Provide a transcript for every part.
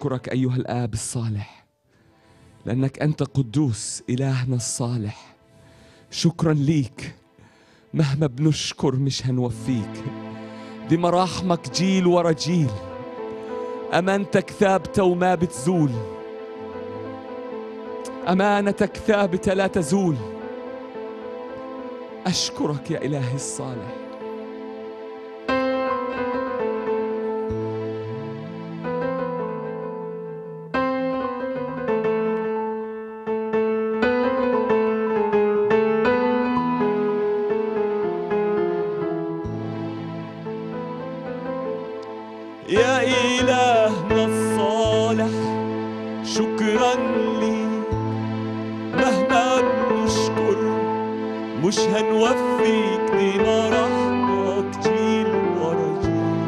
نشكرك ايها الاب الصالح لانك انت قدوس الهنا الصالح شكرا ليك مهما بنشكر مش هنوفيك دي مراحمك جيل ورا جيل امانتك ثابته وما بتزول امانتك ثابته لا تزول اشكرك يا الهي الصالح يا إلهنا الصالح شكرا ليك مهما بنشكر مش هنوفيك دي مراحمك جيل ورا جيل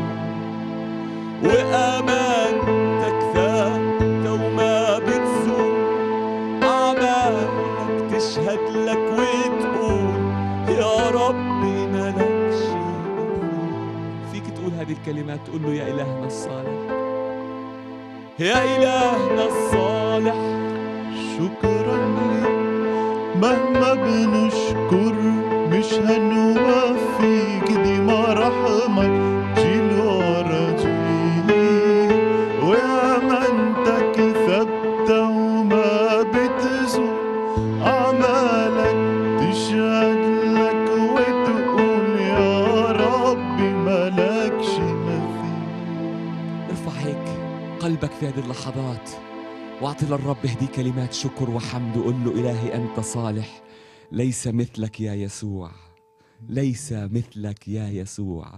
وأمانتك ثابتة وما بتزول أعمالك تشهد لك وتقول يا ربي ملك شيء فيك تقول هذه الكلمات تقول له يا إلهنا الصالح يا إلهنا الصالح شكرا لك مهما بنشكر مش هنوفيك دي مراحمك جيل ورا جيل وأمانتك ثابتة وما بتزول أعمالك تشهد لك وتقول يا ربي ملكش مثيل ارفع هيك قلبك في هذه اللحظات واعطي للرب اهدي كلمات شكر وحمد وقل له إلهي أنت صالح ليس مثلك يا يسوع ليس مثلك يا يسوع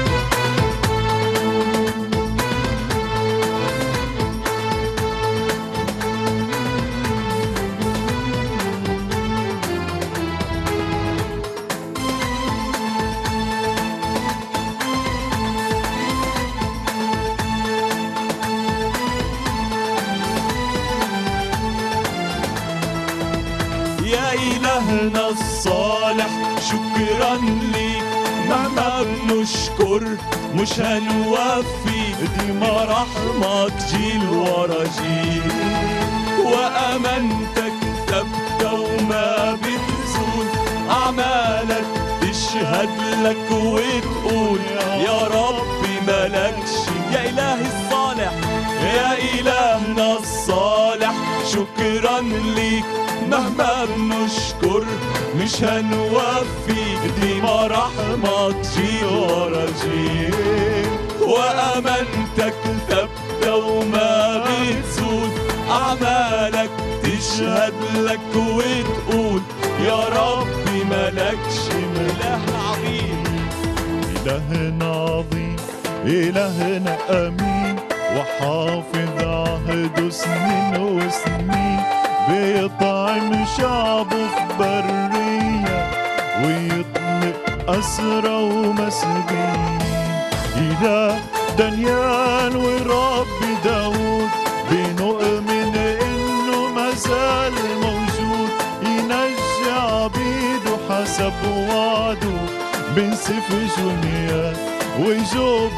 يا إلهنا الصالح شكرا ليك مهما بنشكر مش هنوفي دي مراحمك جيل ورا جيل وأمانتك ثابتة وما بتزول أعمالك تشهد لك وتقول يا ربي ملكش يا إلهي الصالح يا إلهنا الصالح شكرا ليك مهما بنشكر مش هنوفي دي مراحمك جيل ورا جيل وأمانتك ثابتة وما بتزول أعمالك تشهد لك وتقول يا ربي ملكش إله عظيم إلهنا عظيم إلهنا أمين وحافظ عهده سنين وسنين بيطعم شعبه في برية ويطلق أسرى ومسجين إله دانيال ورب داود بنؤمن إنه مازال موجود ينجي عبيده حسب وعده من سيف جنيات وجوب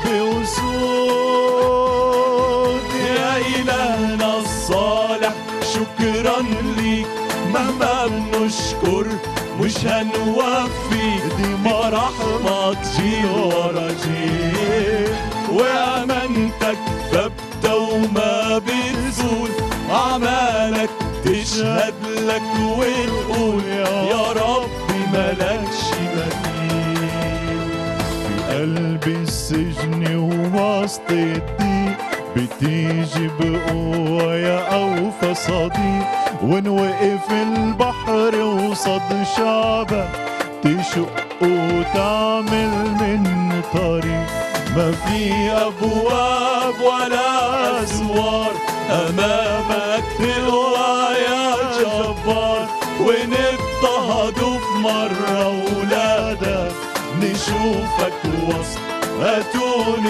وسود يا إلهنا الصالح شكرا ليك مهما بنشكر مش هنوفي دي مراحمك جيل ورا جيل وأمانتك ثابتة وما بتزول أعمالك تشهد لك وتقول يا ربي ملكش مثيل في قلب السجن ووسط الضيق بتيجي بقوة يا أوفى صديق وإن وقف البحر وصد شعبك تشق وتعمل منه طريق ما في أبواب ولا أسوار أمامك تقوى يا جبار وإن اضطهدوا في مرة ولادك نشوفك وسط أتون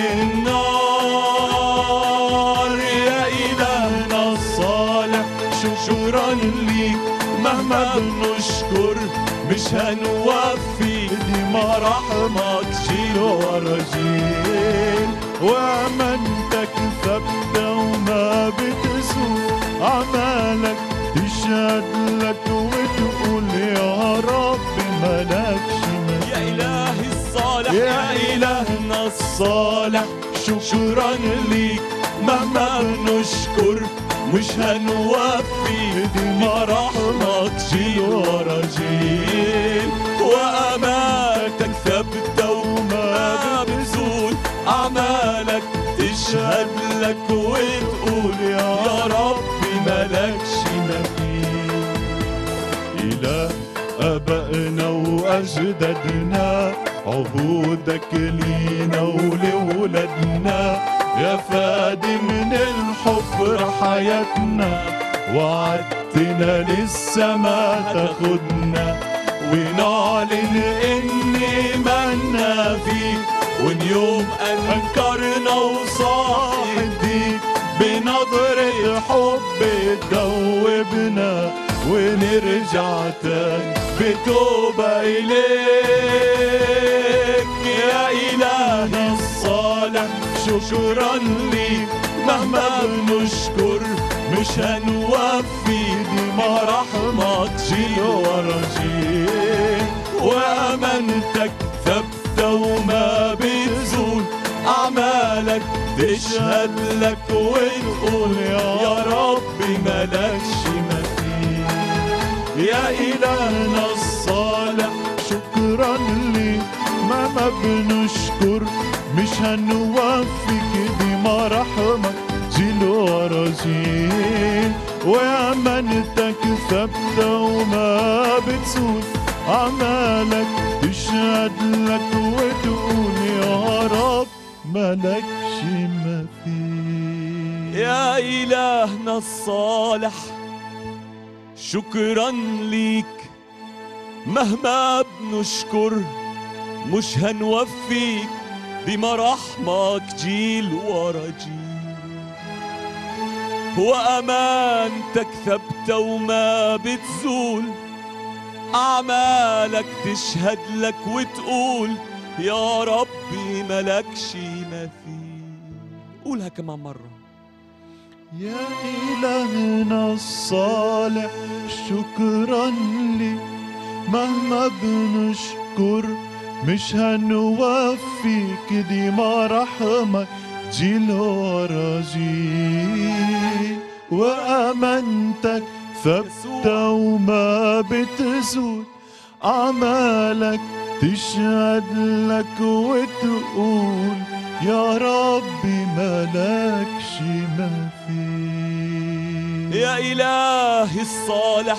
النار يا إلهنا الصالح شكرا ليك مهما بنشكر مش هنوفي دي مراحمك جيل ورا جيل وأمانتك ثابتة وما بت الصالح شكرا ليك مهما بنشكر مش هنوفي دي مراحمك جيل ورا جيل وأمانتك ثابتة وما بتزول أعمالك تشهد لك وتقول يا ربي ملكش مثيل إله آبائنا وأجدادنا عبودك لينا ولولادنا يا فادي من الحفر حياتنا وعدتنا للسما تاخدنا ونعلن إن إيماننا فيك وإن يوم أنكرنا وصاحبيك بنظرة حب تدوبنا ونرجع تاني بتوبة إليك يا إلهي الصالح شكرا ليك مهما بنشكر مش هنوفي دي مراحمك جيل ورا جيل وأمانتك ثابتة وما بتزول أعمالك تشهد لك وتقول يا ربي ملكش مثيل يا إلهنا الصالح شكرا ليك مهما بنشكر مش هنوفيك دي مراحمك جيل ورا جيل وأمانتك ثابتة وما بتزول أعمالك تشهد لك وتقول يا رب ملكش مثيل يا إلهنا الصالح شكرا ليك مهما بنشكر مش هنوفيك بمراحمك جيل ورا جيل وأمانتك ثابتة وما بتزول أعمالك تشهد لك وتقول يا ربي ملكش مثيل قولها كمان مرة يا إلهنا الصالح شكرا لك مهما بنشكر مش هنوفيك دي مراحمك جيل ورا جيل وأمانتك ثابتة وما بتزول أعمالك تشهد لك وتقول يا ربي ملكش مثيل يا إلهي الصالح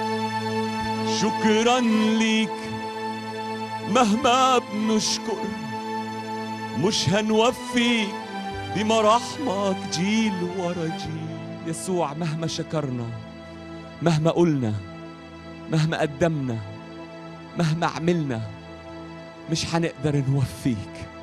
شكرا ليك مهما بنشكر مش هنوفيك بمراحمك جيل ورا جيل يسوع مهما شكرنا مهما قلنا مهما قدمنا مهما عملنا مش حنقدر نوفيك